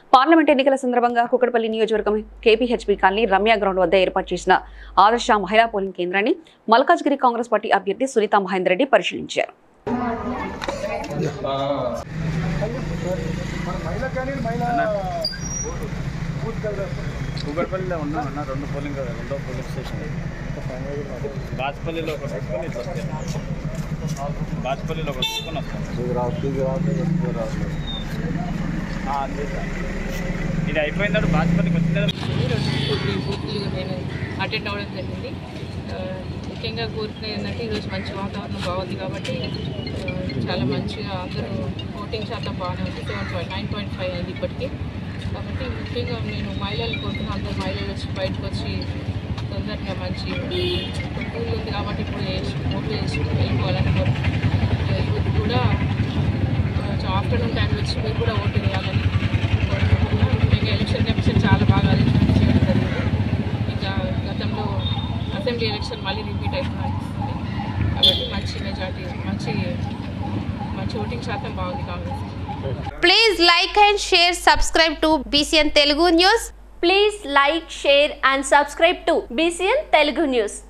Parliament ఎన్నికల సందర్భంగా కుకటపల్లి నియోజకవర్గం కేపీహెచ్పీ కాలనీ రమ్య గ్రౌండ్ వద్ద ఏర్పాటు చేసిన ఆదర్శ మహిళా పోలింగ్ కేంద్రాన్ని మల్కాజ్గిరి కాంగ్రెస్ పార్టీ అభ్యర్థి సునీత మహేందర్ రెడ్డి పరిశీలించారు కూకట్పల్లిలో ఉన్నాం అన్న రెండు పోలింగ్ కదా రెండో పోలింగ్ స్టేషన్ బాజ్పల్లిలో ఒకటి తీసుకొని ఇట్లా వస్తాం బాజ్పల్లిలో ఒకటి తీసుకొని వస్తాం ఆ, అంతే సార్. ఇది అయిపోయిన తర్వాత బాజ్పల్లికి వచ్చిన తర్వాత ఈరోజు కొన్ని బూత్లు నేను అటెండ్ అవ్వడం జరిగింది ఆ, ముఖ్యంగా కోరుకునేది ఏంటంటే ఈరోజు మంచి వాతావరణం బాగుంది కాబట్టి ఆ, చాలా మంచిగా అందరూ ఓటింగ్ శాతం బాగానే ఉంది seven point nine point five అయింది ఇప్పటికీ కాబట్టి ముఖ్యంగా నేను మహిళలు కోరుకున్న అందరు మహిళలు వచ్చి బయటకు వచ్చి తొందరగా మంచి కూల్ ఉంది కాబట్టి ఇప్పుడు వేసి ఓట్లు వేసి వెళ్ళిపోవాలని కోరుకుంటున్నాను యూత్ కూడా ఆఫ్టర్నూన్ టైం వచ్చి మీరు కూడా ఓటు వేయాలని కోరుకుంటున్నాను ముఖ్యంగా ఎలక్షన్ కమిషన్ చాలా బాగా అరేంజ్మెంట్ చేయడం జరిగింది ఇంకా గతంలో అసెంబ్లీ ఎలక్షన్ మళ్ళీ రిపీట్ అవుతుంది కాబట్టి మంచి మెజార్టీ మంచి మంచి ఓటింగ్ శాతం బాగుంది Congress Please like and share, subscribe to BCN Telugu News. Please like, share and subscribe to BCN Telugu News.